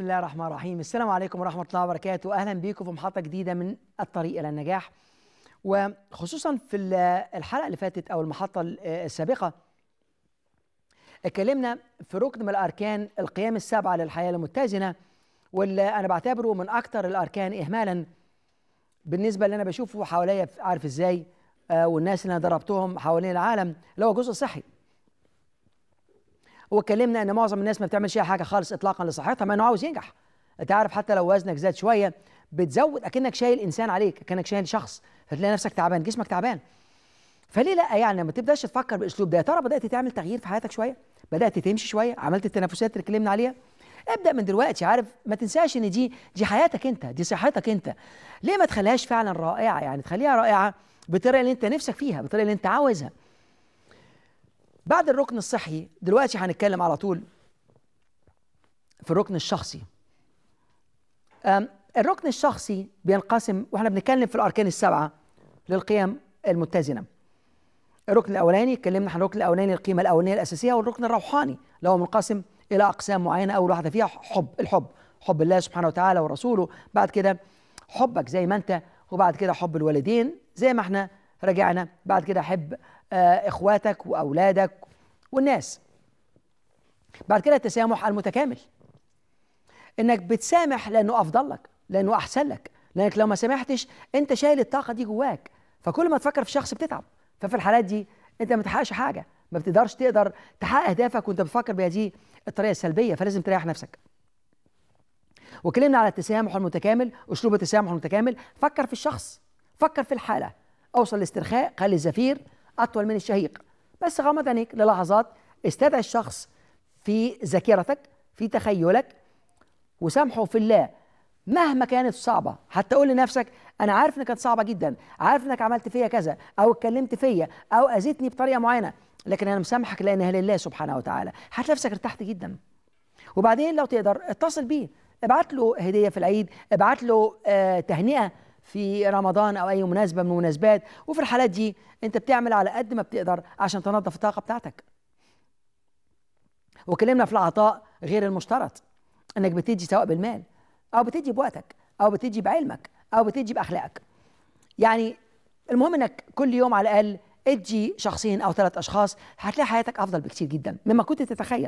الله الرحمن الرحيم السلام عليكم ورحمة الله وبركاته أهلا بكم في محطة جديدة من الطريق إلى النجاح وخصوصا في ال- الحلقة اللي فاتت أو المحطة ال- السابقة اتكلمنا في ركن من الأركان القيام السبعة للحياة المتزنة واللي أنا بعتبره من أكثر الأركان إهمالا بالنسبة اللي أنا بشوفه حواليا عارف إزاي آه، والناس اللي أنا دربتهم حوالين العالم اللي هو جزء صحي واتكلمنا ان معظم الناس ما بتعملش اي حاجه خالص اطلاقا لصحتها مع انه عاوز ينجح انت عارف حتى لو وزنك زاد شويه بتزود اكنك شايل انسان عليك اكنك شايل شخص فتلاقي نفسك تعبان جسمك تعبان فليه لا يعني ما تبداش تفكر بالاسلوب ده يا ترى بدات تعمل تغيير في حياتك شويه بدات تمشي شويه عملت التنافسات اللي اتكلمنا عليها ابدا من دلوقتي عارف ما تنساش ان دي دي حياتك انت دي صحتك انت ليه ما تخليهاش فعلا رائعه يعني تخليها رائعه بالطريقه اللي انت نفسك فيها بالطريقه اللي انت عاوزها بعد الركن الصحي دلوقتي هنتكلم على طول في الركن الشخصي أم، الركن الشخصي بينقسم واحنا بنتكلم في الاركان السبعه للقيم المتزنه الركن الاولاني اتكلمنا عن الركن الاولاني القيمه الاولانيه الاساسيه والركن الروحاني اللي هو منقسم الى اقسام معينه اول واحده فيها حب الحب حب الله سبحانه وتعالى ورسوله بعد كده حبك زي ما انت وبعد كده حب الوالدين زي ما احنا رجعنا بعد كده حب آه اخواتك واولادك والناس بعد كده التسامح المتكامل انك بتسامح لانه افضل لك لانه احسن لك لانك لو ما سامحتش انت شايل الطاقه دي جواك فكل ما تفكر في شخص بتتعب ففي الحالات دي انت ما بتحققش حاجه ما بتقدرش تقدر تحقق اهدافك وانت بتفكر بهذه الطريقه السلبيه فلازم تريح نفسك وكلمنا على التسامح المتكامل اسلوب التسامح المتكامل فكر في الشخص فكر في الحاله اوصل لاسترخاء خلي الزفير اطول من الشهيق بس غمض عينيك للحظات استدعي الشخص في ذاكرتك في تخيلك وسامحه في الله مهما كانت صعبه حتى قول لنفسك انا عارف انها كانت صعبه جدا عارف انك عملت فيا كذا او اتكلمت فيا او اذيتني بطريقه معينه لكن انا مسامحك لانها لله سبحانه وتعالى هتلاقي نفسك ارتحت جدا وبعدين لو تقدر اتصل بيه ابعت له هديه في العيد ابعت له آه تهنئه في رمضان او اي مناسبه من المناسبات وفي الحالات دي انت بتعمل على قد ما بتقدر عشان تنظف الطاقه بتاعتك وكلمنا في العطاء غير المشترط انك بتدي سواء بالمال او بتدي بوقتك او بتدي بعلمك او بتدي باخلاقك يعني المهم انك كل يوم على الاقل ادي شخصين او ثلاث اشخاص هتلاقي حياتك افضل بكتير جدا مما كنت تتخيل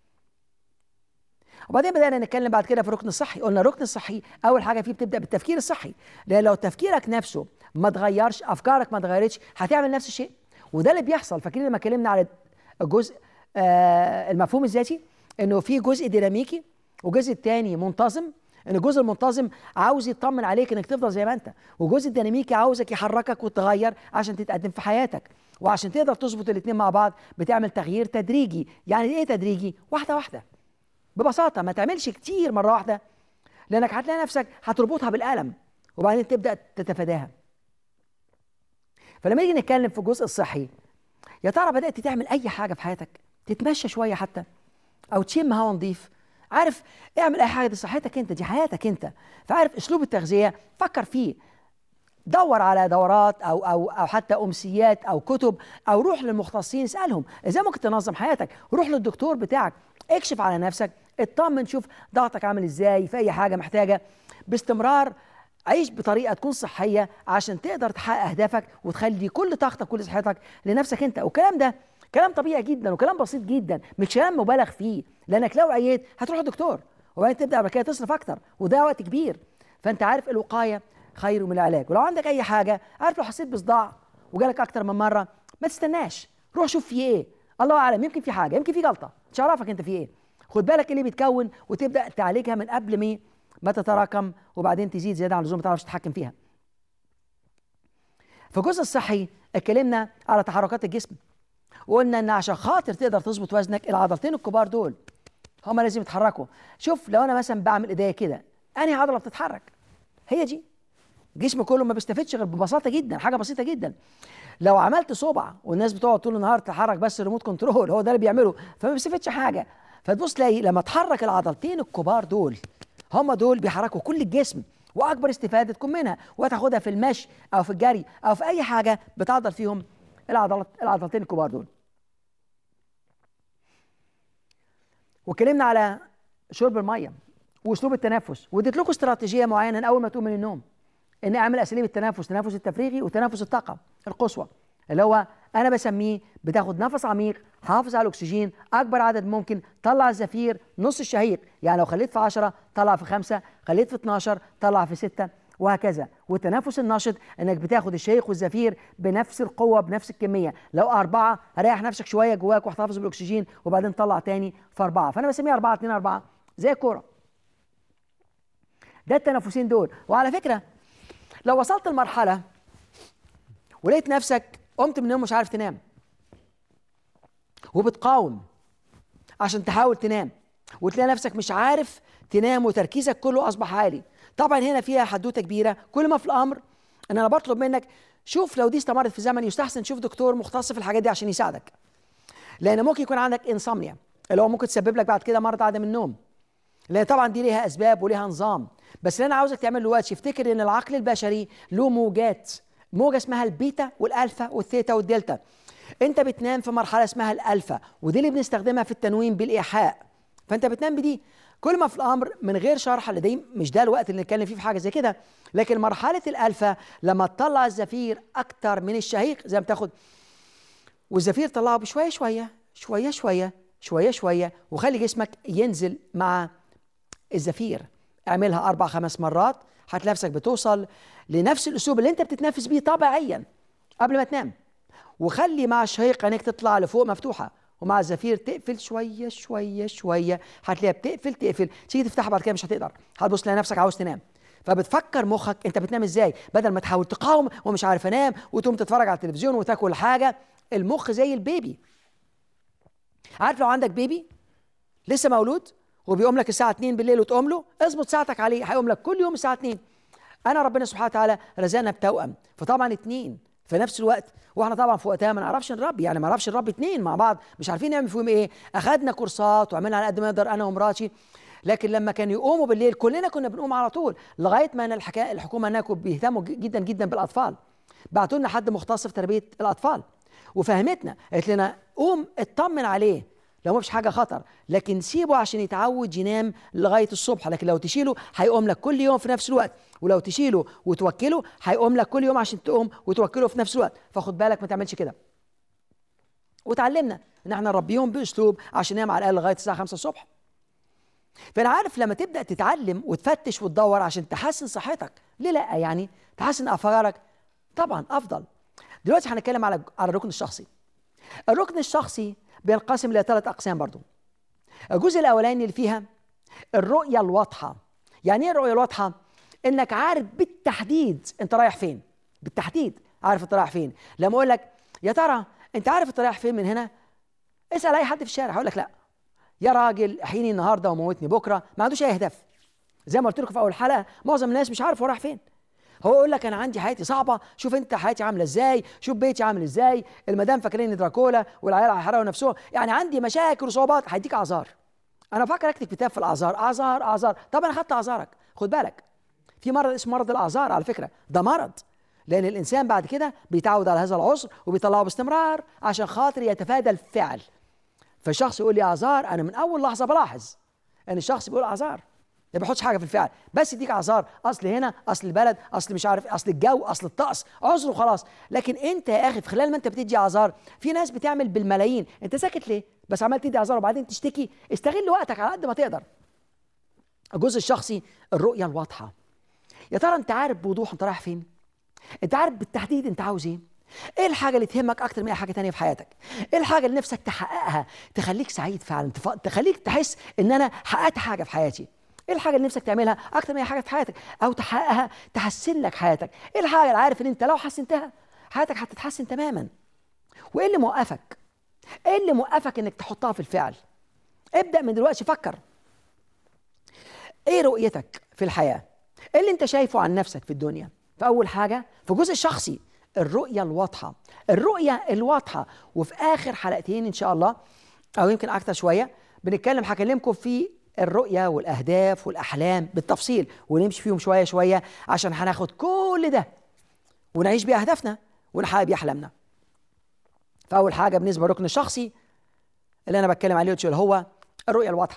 وبعدين بدأنا نتكلم بعد كده في الركن الصحي قلنا الركن الصحي أول حاجة فيه بتبدأ بالتفكير الصحي لأن لو تفكيرك نفسه ما اتغيرش أفكارك ما اتغيرتش هتعمل نفس الشيء وده اللي بيحصل فاكرين لما اتكلمنا على الجزء آه المفهوم الذاتي إنه في جزء ديناميكي وجزء التاني منتظم ان الجزء المنتظم عاوز يطمن عليك انك تفضل زي ما انت والجزء الديناميكي عاوزك يحركك وتغير عشان تتقدم في حياتك وعشان تقدر تظبط الاثنين مع بعض بتعمل تغيير تدريجي يعني ايه تدريجي واحده واحده ببساطه ما تعملش كتير مره واحده لانك هتلاقي نفسك هتربطها بالالم وبعدين تبدا تتفاداها فلما نيجي نتكلم في الجزء الصحي يا ترى بدات تعمل اي حاجه في حياتك تتمشى شويه حتى او تشم هوا نظيف عارف اعمل اي حاجه دي صحتك انت دي حياتك انت فعارف اسلوب التغذيه فكر فيه دور على دورات او او او حتى امسيات او كتب او روح للمختصين اسالهم ازاي ممكن تنظم حياتك روح للدكتور بتاعك اكشف على نفسك اطمن شوف ضغطك عامل ازاي في اي حاجه محتاجه باستمرار عيش بطريقه تكون صحيه عشان تقدر تحقق اهدافك وتخلي كل طاقتك كل صحتك لنفسك انت والكلام ده كلام طبيعي جدا وكلام بسيط جدا مش كلام مبالغ فيه لانك لو عييت هتروح لدكتور وبعدين تبدا بعد كده تصرف اكتر وده وقت كبير فانت عارف الوقايه خير من العلاج ولو عندك اي حاجه عارف لو حسيت بصداع وجالك اكتر من مره ما تستناش روح شوف في ايه الله اعلم يمكن في حاجه يمكن في جلطه مش عارفك انت في ايه خد بالك إيه اللي بيتكون وتبدا تعالجها من قبل ما ما تتراكم وبعدين تزيد زياده عن اللزوم ما تعرفش تتحكم فيها في الجزء الصحي اتكلمنا على تحركات الجسم وقلنا ان عشان خاطر تقدر تظبط وزنك العضلتين الكبار دول هما لازم يتحركوا شوف لو انا مثلا بعمل ايديا كده انهي عضله بتتحرك هي دي الجسم كله ما بيستفدش غير ببساطه جدا حاجه بسيطه جدا لو عملت صبع والناس بتقعد طول النهار تحرك بس الريموت كنترول هو ده اللي بيعمله فما بيستفدش حاجه فتبص تلاقي لما تحرك العضلتين الكبار دول هم دول بيحركوا كل الجسم واكبر استفاده تكون منها وتاخدها في المشي او في الجري او في اي حاجه بتعضل فيهم العضلات العضلتين الكبار دول واتكلمنا على شرب الميه واسلوب التنفس واديت لكم استراتيجيه معينه اول ما تقوم من النوم ان اعمل اساليب التنفس تنفس التفريغي وتنفس الطاقه القصوى اللي هو انا بسميه بتاخد نفس عميق حافظ على الاكسجين اكبر عدد ممكن طلع الزفير نص الشهيق يعني لو خليت في 10 طلع في 5 خليت في 12 طلع في 6 وهكذا والتنفس النشط انك بتاخد الشهيق والزفير بنفس القوه بنفس الكميه لو اربعه ريح نفسك شويه جواك واحتفظ بالاكسجين وبعدين طلع تاني في اربعه فانا بسميها 4 2 4 زي الكوره ده التنفسين دول وعلى فكره لو وصلت لمرحله ولقيت نفسك قمت من النوم مش عارف تنام وبتقاوم عشان تحاول تنام وتلاقي نفسك مش عارف تنام وتركيزك كله اصبح عالي طبعا هنا فيها حدوته كبيره كل ما في الامر ان انا بطلب منك شوف لو دي استمرت في زمن يستحسن تشوف دكتور مختص في الحاجات دي عشان يساعدك لان ممكن يكون عندك انسomnia اللي هو ممكن تسبب لك بعد كده مرض عدم النوم لان طبعا دي ليها اسباب وليها نظام بس اللي انا عاوزك تعمله دلوقتي افتكر ان العقل البشري له موجات موجه اسمها البيتا والالفا والثيتا والدلتا انت بتنام في مرحله اسمها الالفا ودي اللي بنستخدمها في التنويم بالايحاء فانت بتنام بدي كل ما في الامر من غير شرح لدي مش ده الوقت اللي نتكلم فيه في حاجه زي كده لكن مرحله الالفا لما تطلع الزفير اكتر من الشهيق زي ما بتاخد والزفير طلعه بشويه شويه شويه شويه شويه شويه وخلي جسمك ينزل مع الزفير اعملها اربع خمس مرات هتلاقي نفسك بتوصل لنفس الاسلوب اللي انت بتتنفس بيه طبيعيا قبل ما تنام وخلي مع الشهيق عينيك تطلع لفوق مفتوحه ومع الزفير تقفل شويه شويه شويه هتلاقيها بتقفل تقفل تيجي تفتحها بعد كده مش هتقدر هتبص تلاقي نفسك عاوز تنام فبتفكر مخك انت بتنام ازاي بدل ما تحاول تقاوم ومش عارف انام وتقوم تتفرج على التلفزيون وتاكل حاجه المخ زي البيبي عارف لو عندك بيبي لسه مولود وبيقوم لك الساعه 2 بالليل وتقوم له اظبط ساعتك عليه هيقوم لك كل يوم الساعه 2 انا ربنا سبحانه وتعالى رزقنا بتوأم فطبعا اتنين في نفس الوقت واحنا طبعا في وقتها ما نعرفش نربي يعني ما نعرفش نربي اتنين مع بعض مش عارفين نعمل فيهم ايه اخذنا كورسات وعملنا على قد ما نقدر انا ومراتي لكن لما كانوا يقوموا بالليل كلنا كنا بنقوم على طول لغايه ما انا الحكايه الحكومه هناك بيهتموا جدا جدا بالاطفال بعتوا لنا حد مختص في تربيه الاطفال وفهمتنا قالت لنا قوم اطمن عليه لو ما فيش حاجه خطر لكن سيبه عشان يتعود ينام لغايه الصبح لكن لو تشيله هيقوم لك كل يوم في نفس الوقت ولو تشيله وتوكله هيقوم لك كل يوم عشان تقوم وتوكله في نفس الوقت فخد بالك ما تعملش كده وتعلمنا ان احنا نربيهم باسلوب عشان ينام على الاقل لغايه الساعه 5 الصبح فانا عارف لما تبدا تتعلم وتفتش وتدور عشان تحسن صحتك ليه لا يعني تحسن افكارك طبعا افضل دلوقتي هنتكلم على على الركن الشخصي الركن الشخصي بينقسم الى ثلاث اقسام برضو الجزء الاولاني اللي فيها الرؤيه الواضحه يعني ايه الرؤيه الواضحه انك عارف بالتحديد انت رايح فين بالتحديد عارف انت رايح فين لما اقول لك يا ترى انت عارف انت رايح فين من هنا اسال اي حد في الشارع هيقول لك لا يا راجل احييني النهارده وموتني بكره ما عندوش اي هدف زي ما قلت لكم في اول حلقه معظم الناس مش عارف هو رايح فين هو يقول لك انا عندي حياتي صعبه شوف انت حياتي عامله ازاي شوف بيتي عامل ازاي المدام فاكريني دراكولا والعيال هيحرقوا نفسهم يعني عندي مشاكل وصعوبات هيديك اعذار انا بفكر اكتب كتاب في الاعذار اعذار اعذار طب انا خدت اعذارك خد بالك في مرض اسمه مرض الاعذار على فكره ده مرض لان الانسان بعد كده بيتعود على هذا العذر وبيطلعه باستمرار عشان خاطر يتفادى الفعل فالشخص يقول لي اعذار انا من اول لحظه بلاحظ ان الشخص بيقول اعذار ما بيحطش حاجه في الفعل بس يديك اعذار اصل هنا اصل البلد اصل مش عارف اصل الجو اصل الطقس عذر وخلاص لكن انت يا اخي في خلال ما انت بتدي اعذار في ناس بتعمل بالملايين انت ساكت ليه بس عمال تدي اعذار وبعدين تشتكي استغل وقتك على قد ما تقدر الجزء الشخصي الرؤيه الواضحه يا ترى انت عارف بوضوح انت رايح فين انت عارف بالتحديد انت عاوز ايه ايه الحاجة اللي تهمك أكتر من أي حاجة تانية في حياتك؟ ايه الحاجة اللي نفسك تحققها تخليك سعيد فعلا تخليك تحس إن أنا حققت حاجة في حياتي؟ ايه الحاجه اللي نفسك تعملها اكتر من اي حاجه في حياتك او تحققها تحسن لك حياتك ايه الحاجه اللي عارف ان انت لو حسنتها حياتك هتتحسن تماما وايه اللي موقفك ايه اللي موقفك انك تحطها في الفعل ابدا من دلوقتي فكر ايه رؤيتك في الحياه ايه اللي انت شايفه عن نفسك في الدنيا فاول حاجه في الجزء الشخصي الرؤيه الواضحه الرؤيه الواضحه وفي اخر حلقتين ان شاء الله او يمكن اكتر شويه بنتكلم هكلمكم في الرؤية والأهداف والأحلام بالتفصيل ونمشي فيهم شوية شوية عشان هناخد كل ده ونعيش بأهدافنا ونحقق بأحلامنا فأول حاجة بالنسبة للركن الشخصي اللي أنا بتكلم عليه اللي هو الرؤية الواضحة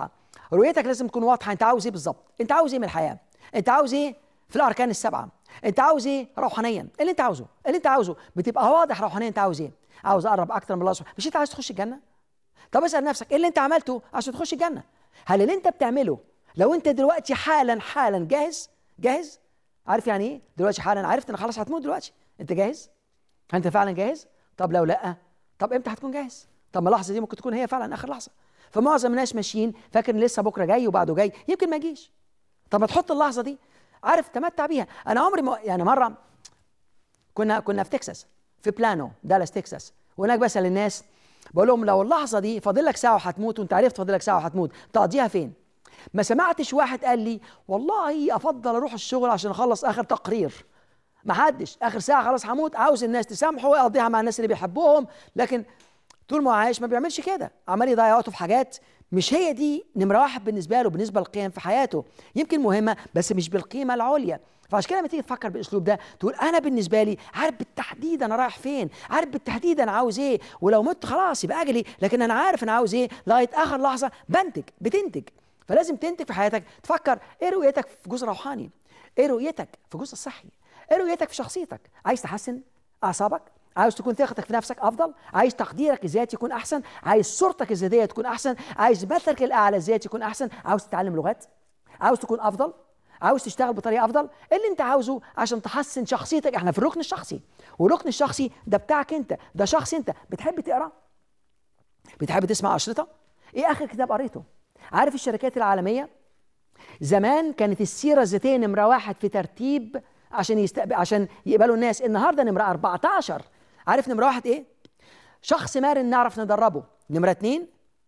رؤيتك لازم تكون واضحه انت عاوز ايه بالظبط انت عاوز ايه من الحياه انت عاوز ايه في الاركان السبعه انت عاوز ايه روحانيا اللي انت عاوزه اللي انت عاوزه بتبقى واضح روحانيا انت عاوز ايه عاوز اقرب اكتر من الله سبحانه مش انت عايز تخش الجنه طب اسال نفسك ايه اللي انت عملته عشان تخش الجنه هل اللي انت بتعمله لو انت دلوقتي حالا حالا جاهز جاهز عارف يعني ايه دلوقتي حالا عرفت ان خلاص هتموت دلوقتي انت جاهز انت فعلا جاهز طب لو لا طب امتى هتكون جاهز طب ما اللحظه دي ممكن تكون هي فعلا اخر لحظه فمعظم الناس ماشيين فاكر ان لسه بكره جاي وبعده جاي يمكن ما يجيش طب ما تحط اللحظه دي عارف تمتع بيها انا عمري ما يعني مره كنا كنا في تكساس في بلانو دالاس تكساس وهناك بسال الناس بقول لهم لو اللحظه دي فاضل لك ساعه وهتموت وانت عرفت فاضل لك ساعه وهتموت تقضيها فين ما سمعتش واحد قال لي والله افضل اروح الشغل عشان اخلص اخر تقرير ما حدش اخر ساعه خلاص هموت عاوز الناس تسامحه ويقضيها مع الناس اللي بيحبوهم لكن طول ما هو عايش ما بيعملش كده عمال يضيع وقته في حاجات مش هي دي نمره واحد بالنسبه له بالنسبه للقيم في حياته يمكن مهمه بس مش بالقيمه العليا فعشان كده لما تيجي تفكر بالاسلوب ده تقول انا بالنسبه لي عارف بالتحديد انا رايح فين عارف بالتحديد انا عاوز ايه ولو مت خلاص يبقى اجلي لكن انا عارف انا عاوز ايه لغايه اخر لحظه بنتج بتنتج فلازم تنتج في حياتك تفكر ايه رؤيتك في جزء روحاني ايه رؤيتك في جزء صحي ايه رؤيتك في شخصيتك عايز تحسن اعصابك عاوز تكون ثقتك في نفسك افضل عايز تقديرك الذاتي يكون احسن عايز صورتك الذاتيه تكون احسن عايز مثلك الاعلى الذاتي يكون احسن عاوز تتعلم لغات عاوز تكون افضل عاوز تشتغل بطريقه افضل إيه اللي انت عاوزه عشان تحسن شخصيتك احنا في الركن الشخصي والركن الشخصي ده بتاعك انت ده شخص انت بتحب تقرا بتحب تسمع اشرطه ايه اخر كتاب قريته عارف الشركات العالميه زمان كانت السيره الذاتيه نمره واحد في ترتيب عشان يستقبل عشان يقبلوا الناس النهارده نمره 14 عارف نمره واحد ايه شخص مرن نعرف ندربه نمره اتنين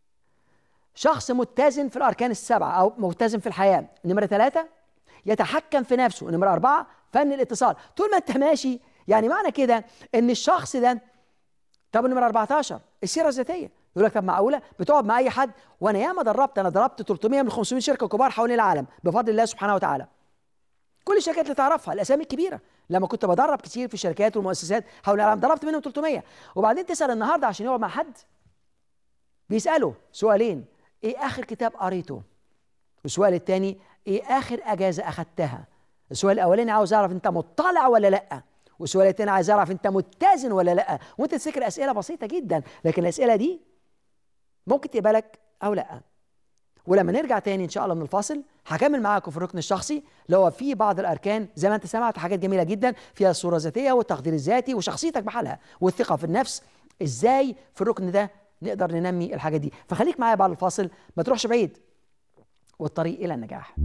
شخص متزن في الاركان السبعه او متزن في الحياه نمره ثلاثه يتحكم في نفسه نمره اربعه فن الاتصال طول ما انت ماشي يعني معنى كده ان الشخص ده طب نمره 14 السيره الذاتيه يقول لك طب معقوله بتقعد مع اي حد وانا ياما دربت انا ضربت 300 من 500 شركه كبار حوالين العالم بفضل الله سبحانه وتعالى كل الشركات اللي تعرفها الاسامي الكبيره لما كنت بدرب كتير في الشركات والمؤسسات حول العالم ضربت منهم 300 وبعدين تسال النهارده عشان يقعد مع حد بيساله سؤالين ايه اخر كتاب قريته والسؤال الثاني ايه اخر اجازه اخذتها السؤال الاولاني عاوز اعرف انت مطلع ولا لا والسؤال الثاني عايز اعرف انت متزن ولا لا وانت تفتكر اسئله بسيطه جدا لكن الاسئله دي ممكن تقبلك او لا ولما نرجع تاني ان شاء الله من الفاصل هكمل معاكم في الركن الشخصي اللي هو فيه بعض الاركان زي ما انت سمعت حاجات جميله جدا فيها الصوره الذاتيه والتقدير الذاتي وشخصيتك بحالها والثقه في النفس ازاي في الركن ده نقدر ننمي الحاجات دي فخليك معايا بعد الفاصل ما تروحش بعيد والطريق الى النجاح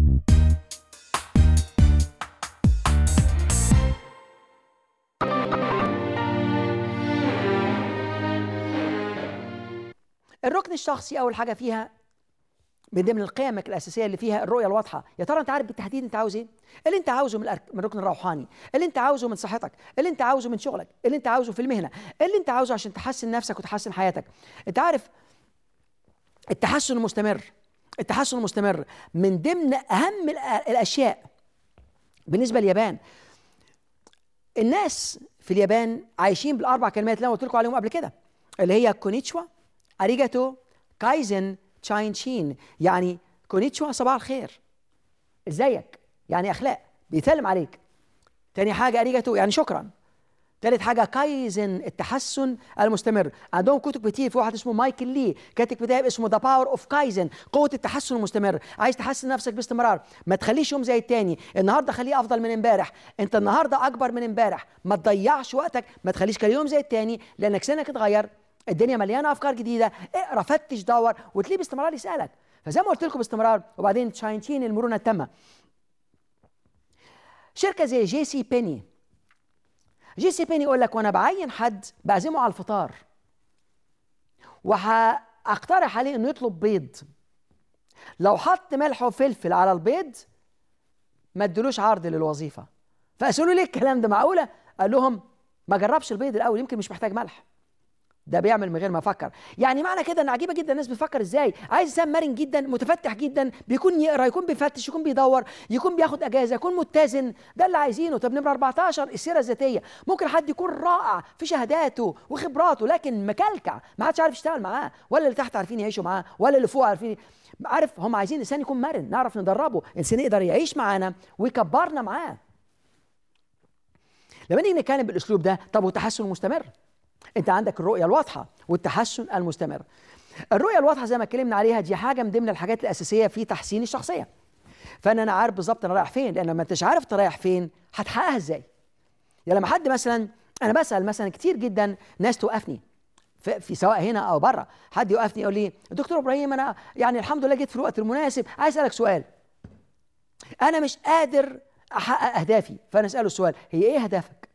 الركن الشخصي اول حاجه فيها من ضمن القيم الاساسيه اللي فيها الرؤيه الواضحه يا ترى انت عارف بالتحديد انت عاوز ايه اللي انت عاوزه من, الأرك... من الركن الروحاني اللي انت عاوزه من صحتك اللي انت عاوزه من شغلك اللي انت عاوزه في المهنه اللي انت عاوزه عشان تحسن نفسك وتحسن حياتك انت عارف التحسن المستمر التحسن المستمر من ضمن اهم الاشياء بالنسبه لليابان الناس في اليابان عايشين بالاربع كلمات اللي انا قلت لكم عليهم قبل كده اللي هي كونيتشوا اريجاتو كايزن تشاين شين يعني كونيتشوا صباح الخير ازيك يعني اخلاق بيسلم عليك تاني حاجه اريجاتو يعني شكرا تالت حاجه كايزن التحسن المستمر عندهم كتب كتير في واحد اسمه مايكل لي كاتب كتاب اسمه ذا باور اوف كايزن قوه التحسن المستمر عايز تحسن نفسك باستمرار ما تخليش يوم زي التاني النهارده خليه افضل من امبارح انت النهارده اكبر من امبارح ما تضيعش وقتك ما تخليش كل يوم زي التاني لانك سنك اتغير الدنيا مليانه افكار جديده اقرا فتش دور وتلاقيه باستمرار يسالك فزي ما قلت لكم باستمرار وبعدين تشاينتين المرونه التامه شركه زي جي سي بيني جي سي بيني يقول لك وانا بعين حد بعزمه على الفطار وهقترح عليه انه يطلب بيض لو حط ملح وفلفل على البيض ما ادلوش عرض للوظيفه فقالوا ليه الكلام ده معقوله قال لهم ما جربش البيض الاول يمكن مش محتاج ملح ده بيعمل من غير ما يفكر يعني معنى كده ان عجيبه جدا الناس بتفكر ازاي عايز انسان مرن جدا متفتح جدا بيكون يقرا يكون بيفتش يكون بيدور يكون بياخد اجازه يكون متزن ده اللي عايزينه طب نمره 14 السيره الذاتيه ممكن حد يكون رائع في شهاداته وخبراته لكن مكلكع ما حدش عارف يشتغل معاه ولا اللي تحت عارفين يعيشوا معاه ولا اللي فوق عارفين عارف هم عايزين انسان يكون مرن نعرف ندربه انسان يقدر يعيش معانا ويكبرنا معاه لما نيجي نتكلم بالاسلوب ده طب والتحسن المستمر انت عندك الرؤيه الواضحه والتحسن المستمر الرؤيه الواضحه زي ما اتكلمنا عليها دي حاجه من ضمن الحاجات الاساسيه في تحسين الشخصيه فانا انا عارف بالظبط انا رايح فين لان ما انتش عارف انت رايح فين هتحققها ازاي يعني لما حد مثلا انا بسال مثلا كتير جدا ناس توقفني في, في سواء هنا او بره حد يوقفني يقول لي دكتور ابراهيم انا يعني الحمد لله جيت في الوقت المناسب عايز اسالك سؤال انا مش قادر احقق اهدافي فانا اساله السؤال هي ايه اهدافك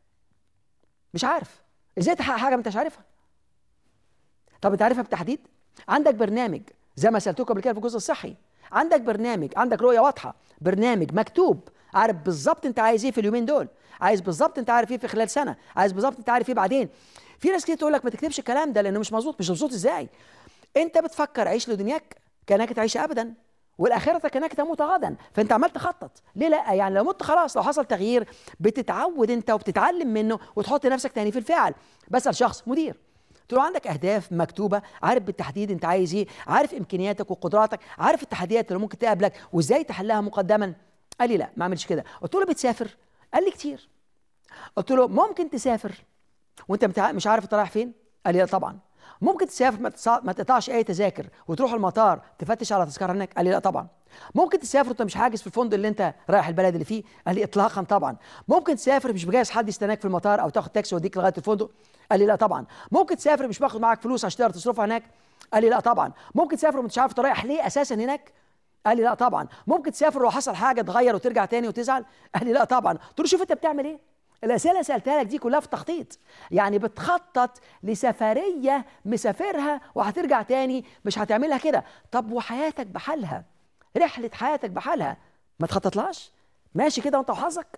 مش عارف ازاي تحقق حاجه ما انتش عارفها طب انت عارفها بالتحديد عندك برنامج زي ما سالتكم قبل كده في الجزء الصحي عندك برنامج عندك رؤيه واضحه برنامج مكتوب عارف بالظبط انت عايز ايه في اليومين دول عايز بالظبط انت عارف ايه في خلال سنه عايز بالظبط انت عارف ايه بعدين في ناس كتير تقول لك ما تكتبش الكلام ده لانه مش مظبوط مش مظبوط ازاي انت بتفكر عيش لدنياك كانك تعيش ابدا والاخره كانك تموت غدا فانت عمال تخطط ليه لا يعني لو مت خلاص لو حصل تغيير بتتعود انت وبتتعلم منه وتحط نفسك تاني في الفعل بسال شخص مدير تقول له عندك اهداف مكتوبه عارف بالتحديد انت عايز ايه عارف امكانياتك وقدراتك عارف التحديات اللي ممكن تقابلك وازاي تحلها مقدما قال لي لا ما اعملش كده قلت له بتسافر قال لي كتير قلت له ممكن تسافر وانت مش عارف انت رايح فين قال لي لا طبعا ممكن تسافر ما تقطعش اي تذاكر وتروح المطار تفتش على تذكره هناك قال لي لا طبعا ممكن تسافر وانت مش حاجز في الفندق اللي انت رايح البلد اللي فيه قال لي اطلاقا طبعا ممكن تسافر مش مجهز حد يستناك في المطار او تاخد تاكسي يوديك لغايه الفندق قال لي لا طبعا ممكن تسافر مش باخد معاك فلوس عشان تقدر تصرفها هناك قال لي لا طبعا ممكن تسافر ومش عارف رايح ليه اساسا هناك قال لي لا طبعا ممكن تسافر لو حصل حاجه تغير وترجع تاني وتزعل قال لي لا طبعا قلت له شوف انت بتعمل ايه الاسئله اللي سالتها لك دي كلها في التخطيط يعني بتخطط لسفريه مسافرها وهترجع تاني مش هتعملها كده طب وحياتك بحالها رحله حياتك بحالها ما تخططلهاش ماشي كده وانت وحظك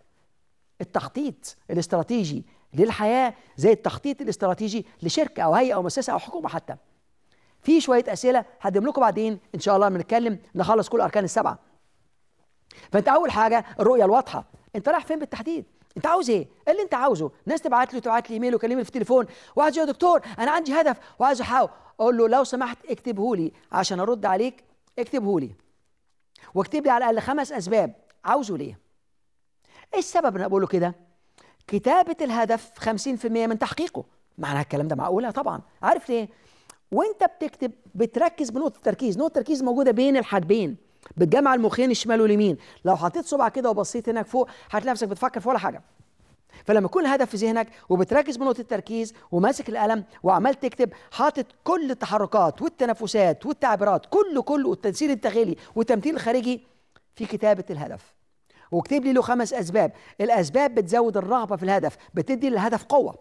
التخطيط الاستراتيجي للحياه زي التخطيط الاستراتيجي لشركه او هيئه او مؤسسه او حكومه حتى في شويه اسئله هقدم لكم بعدين ان شاء الله بنتكلم نخلص كل الاركان السبعه فانت اول حاجه الرؤيه الواضحه انت رايح فين بالتحديد انت عاوز ايه؟ ايه اللي انت عاوزه؟ ناس تبعت لي وتبعت لي ايميل وكلمني في التليفون واحد يا دكتور انا عندي هدف وعايز احاول اقول له لو سمحت اكتبه لي عشان ارد عليك اكتبه لي واكتب لي على الاقل خمس اسباب عاوزه ليه؟ ايه السبب انا بقول له كده؟ كتابة الهدف 50% من تحقيقه معنى الكلام ده معقولة طبعا عارف ليه؟ وانت بتكتب بتركز بنقطة التركيز نقطة التركيز موجودة بين الحدبين بتجمع المخين الشمال واليمين لو حطيت صبعك كده وبصيت هناك فوق هتلاقي نفسك بتفكر في ولا حاجه فلما يكون الهدف في ذهنك وبتركز بنقطه التركيز وماسك القلم وعمال تكتب حاطط كل التحركات والتنفسات والتعبيرات كله كله والتنسيق الداخلي والتمثيل الخارجي في كتابه الهدف واكتب لي له خمس اسباب الاسباب بتزود الرغبه في الهدف بتدي للهدف قوه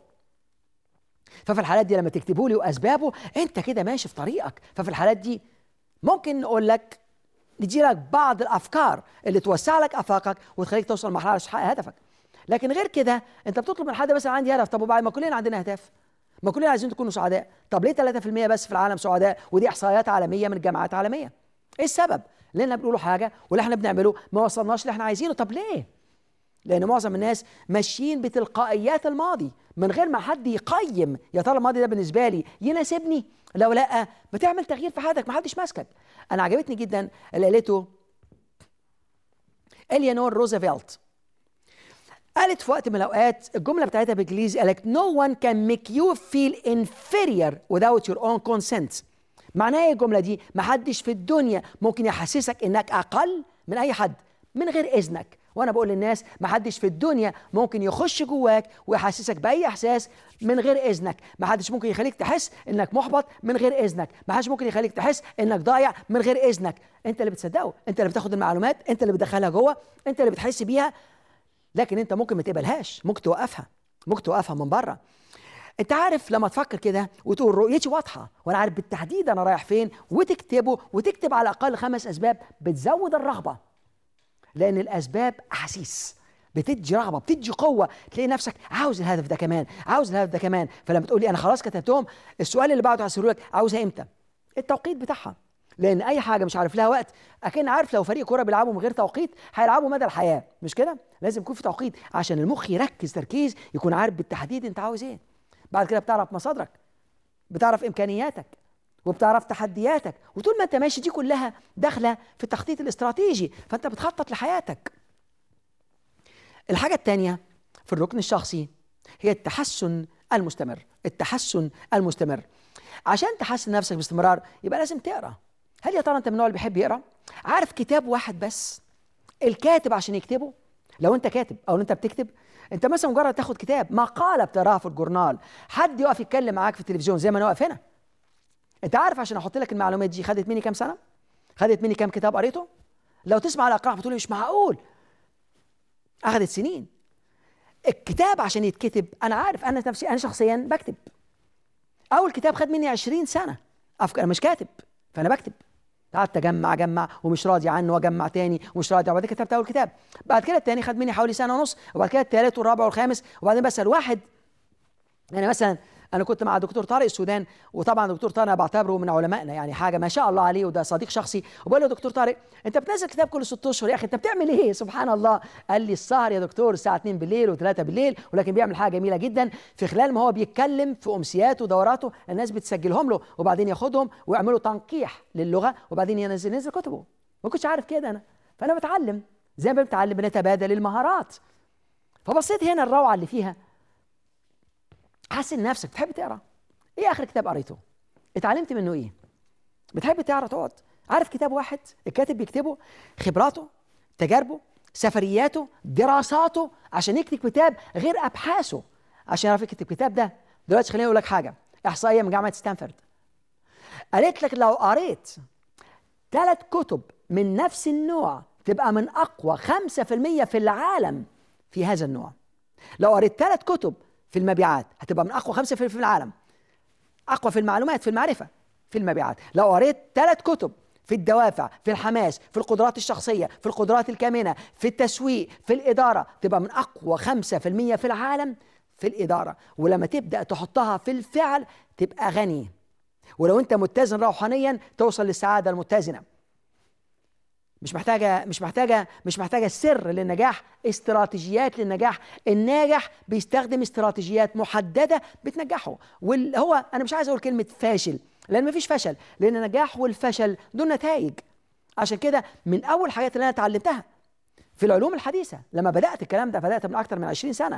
ففي الحالات دي لما تكتبوا لي واسبابه انت كده ماشي في طريقك ففي الحالات دي ممكن نقول لك ندي لك بعض الافكار اللي توسع لك افاقك وتخليك توصل لمرحله تحقق هدفك لكن غير كده انت بتطلب من حد بس عندي هدف طب وبعد ما كلنا عندنا اهداف ما كلنا عايزين تكونوا سعداء طب ليه 3% بس في العالم سعداء ودي احصائيات عالميه من جامعات عالميه ايه السبب لان بنقولوا حاجه واللي احنا بنعمله ما وصلناش اللي احنا عايزينه طب ليه لان معظم الناس ماشيين بتلقائيات الماضي من غير ما حد يقيم يا ترى الماضي ده بالنسبه لي يناسبني لو لا بتعمل تغيير في حياتك ما حدش ماسكك انا عجبتني جدا اللي قالته اليانور روزفلت قالت في وقت من الاوقات الجمله بتاعتها بالانجليزي قالت no one can make you feel inferior without your own consent معناها ايه الجمله دي ما حدش في الدنيا ممكن يحسسك انك اقل من اي حد من غير اذنك وانا بقول للناس ما حدش في الدنيا ممكن يخش جواك ويحسسك باي احساس من غير اذنك ما حدش ممكن يخليك تحس انك محبط من غير اذنك ما حدش ممكن يخليك تحس انك ضايع من غير اذنك انت اللي بتصدقه انت اللي بتاخد المعلومات انت اللي بتدخلها جوه انت اللي بتحس بيها لكن انت ممكن ما تقبلهاش ممكن توقفها ممكن توقفها من بره انت عارف لما تفكر كده وتقول رؤيتي واضحه وانا عارف بالتحديد انا رايح فين وتكتبه وتكتب على الاقل خمس اسباب بتزود الرغبه لأن الأسباب أحاسيس بتدي رغبه بتدي قوه تلاقي نفسك عاوز الهدف ده كمان عاوز الهدف ده كمان فلما تقول لي انا خلاص كتبتهم السؤال اللي بعده هسأله لك عاوزها امتى التوقيت بتاعها لان اي حاجه مش عارف لها وقت اكن عارف لو فريق كوره بيلعبوا من غير توقيت هيلعبوا مدى الحياه مش كده لازم يكون في توقيت عشان المخ يركز تركيز يكون عارف بالتحديد انت عاوز ايه بعد كده بتعرف مصادرك بتعرف امكانياتك وبتعرف تحدياتك وطول ما انت ماشي دي كلها داخله في التخطيط الاستراتيجي فانت بتخطط لحياتك الحاجه الثانيه في الركن الشخصي هي التحسن المستمر التحسن المستمر عشان تحسن نفسك باستمرار يبقى لازم تقرا هل يا ترى انت من النوع اللي بيحب يقرا عارف كتاب واحد بس الكاتب عشان يكتبه لو انت كاتب او انت بتكتب انت مثلا مجرد تاخد كتاب مقاله بتقراها في الجورنال حد يقف يتكلم معاك في التلفزيون زي ما انا واقف هنا انت عارف عشان احط لك المعلومات دي خدت مني كام سنه خدت مني كام كتاب قريته لو تسمع الاقراء بتقول مش معقول اخذت سنين الكتاب عشان يتكتب انا عارف انا نفسي انا شخصيا بكتب اول كتاب خد مني 20 سنه افكار انا مش كاتب فانا بكتب قعدت اجمع اجمع ومش راضي عنه واجمع تاني ومش راضي وبعد كده كتبت اول كتاب بعد كده التاني خد مني حوالي سنه ونص وبعد كده التالت والرابع والخامس وبعدين بسال واحد يعني مثلا انا كنت مع دكتور طارق السودان وطبعا دكتور طارق انا بعتبره من علمائنا يعني حاجه ما شاء الله عليه وده صديق شخصي وبقول له دكتور طارق انت بتنزل كتاب كل ست اشهر يا اخي انت بتعمل ايه سبحان الله قال لي السهر يا دكتور الساعه 2 بالليل و3 بالليل ولكن بيعمل حاجه جميله جدا في خلال ما هو بيتكلم في امسياته ودوراته الناس بتسجلهم له وبعدين ياخدهم ويعملوا تنقيح للغه وبعدين ينزل ينزل كتبه ما كنتش عارف كده انا فانا بتعلم زي ما بنتعلم بنتبادل المهارات فبصيت هنا الروعه اللي فيها حسن نفسك بتحب تقرا ايه اخر كتاب قريته اتعلمت منه ايه بتحب تقرا تقعد عارف كتاب واحد الكاتب بيكتبه خبراته تجاربه سفرياته دراساته عشان يكتب كتاب غير ابحاثه عشان يعرف يكتب الكتاب ده دلوقتي خليني اقول لك حاجه احصائيه من جامعه ستانفورد قالت لك لو قريت ثلاث كتب من نفس النوع تبقى من اقوى 5% في العالم في هذا النوع لو قريت ثلاث كتب في المبيعات هتبقى من اقوى 5% في العالم اقوى في المعلومات في المعرفه في المبيعات لو قريت ثلاث كتب في الدوافع في الحماس في القدرات الشخصية في القدرات الكامنة في التسويق في الإدارة تبقى من أقوى 5% في العالم في الإدارة ولما تبدأ تحطها في الفعل تبقى غني ولو أنت متزن روحانيا توصل للسعادة المتزنة مش محتاجة مش محتاجة مش محتاجة سر للنجاح استراتيجيات للنجاح الناجح بيستخدم استراتيجيات محددة بتنجحه وهو أنا مش عايز أقول كلمة فاشل لأن مفيش فشل لأن النجاح والفشل دول نتائج عشان كده من أول حاجات اللي أنا اتعلمتها في العلوم الحديثة لما بدأت الكلام ده بدأت من أكثر من 20 سنة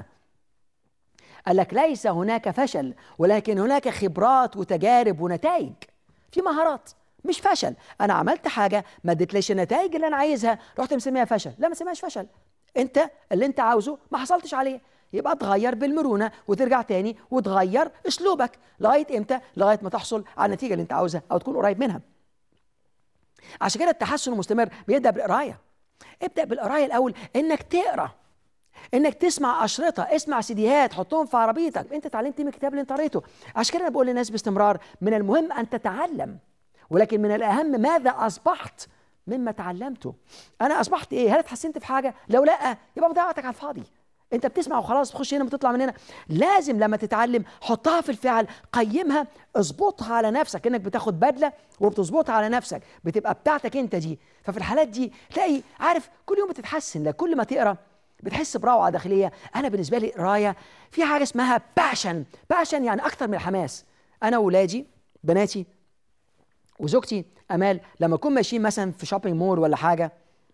قال لك ليس هناك فشل ولكن هناك خبرات وتجارب ونتائج في مهارات مش فشل انا عملت حاجه ما اديتليش النتائج اللي انا عايزها رحت مسميها فشل لا ما تسميهاش فشل انت اللي انت عاوزه ما حصلتش عليه يبقى تغير بالمرونه وترجع تاني وتغير اسلوبك لغايه امتى لغايه ما تحصل على النتيجه اللي انت عاوزها او تكون قريب منها عشان كده التحسن المستمر بيبدا بالقرايه ابدا بالقرايه الاول انك تقرا انك تسمع اشرطه اسمع سيديهات حطهم في عربيتك انت اتعلمت من الكتاب اللي انت قريته عشان كده انا بقول للناس باستمرار من المهم ان تتعلم ولكن من الأهم ماذا أصبحت مما تعلمته أنا أصبحت إيه هل اتحسنت في حاجة لو لا يبقى مضيعتك على الفاضي انت بتسمع وخلاص تخش هنا وتطلع من هنا لازم لما تتعلم حطها في الفعل قيمها اظبطها على نفسك انك بتاخد بدله وبتظبطها على نفسك بتبقى بتاعتك انت دي ففي الحالات دي تلاقي عارف كل يوم بتتحسن لك كل ما تقرا بتحس بروعه داخليه انا بالنسبه لي قرايه في حاجه اسمها باشن باشن يعني اكتر من الحماس انا واولادي بناتي وزوجتي امال لما نكون ماشيين مثلا في شوبينج مول ولا حاجه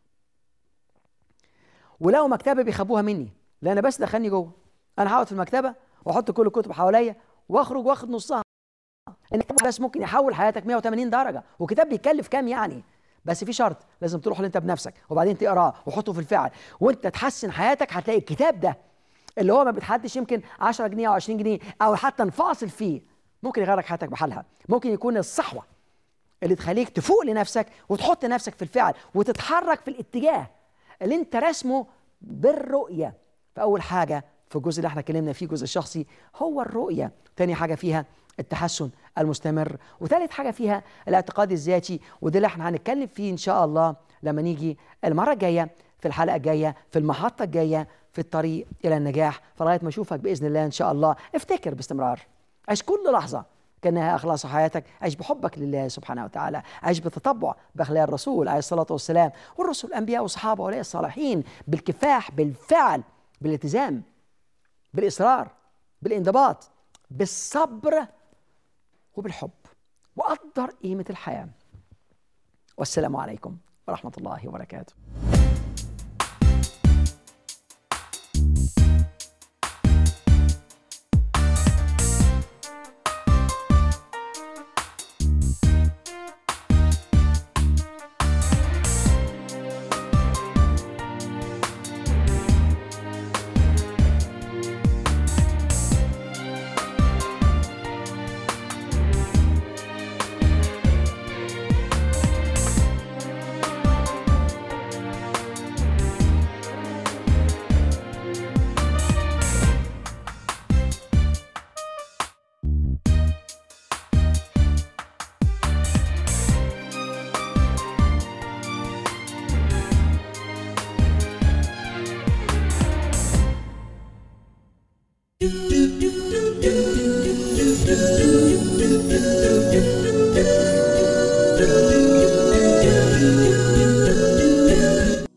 ولقوا مكتبه بيخبوها مني لا انا بس دخلني جوه انا هقعد في المكتبه واحط كل الكتب حواليا واخرج واخد نصها الكتاب بس ممكن يحول حياتك 180 درجه وكتاب بيكلف كام يعني بس في شرط لازم تروح انت بنفسك وبعدين تقراه وحطه في الفعل وانت تحسن حياتك هتلاقي الكتاب ده اللي هو ما بتحدش يمكن 10 جنيه او 20 جنيه او حتى نفاصل فيه ممكن يغير لك حياتك بحالها ممكن يكون الصحوه اللي تخليك تفوق لنفسك وتحط نفسك في الفعل وتتحرك في الاتجاه اللي انت رسمه بالرؤية فأول حاجة في الجزء اللي احنا اتكلمنا فيه الجزء الشخصي هو الرؤية تاني حاجة فيها التحسن المستمر وثالث حاجة فيها الاعتقاد الذاتي وده اللي احنا هنتكلم فيه إن شاء الله لما نيجي المرة الجاية في الحلقة الجاية في المحطة الجاية في الطريق الى النجاح فلغايه ما اشوفك باذن الله ان شاء الله افتكر باستمرار عيش كل لحظه كانها اخلاص حياتك عيش بحبك لله سبحانه وتعالى عيش بتطبع باخلاق الرسول عليه الصلاه والسلام والرسل الانبياء والصحابه واولياء الصالحين بالكفاح بالفعل بالالتزام بالاصرار بالانضباط بالصبر وبالحب وقدر قيمه الحياه والسلام عليكم ورحمه الله وبركاته do do do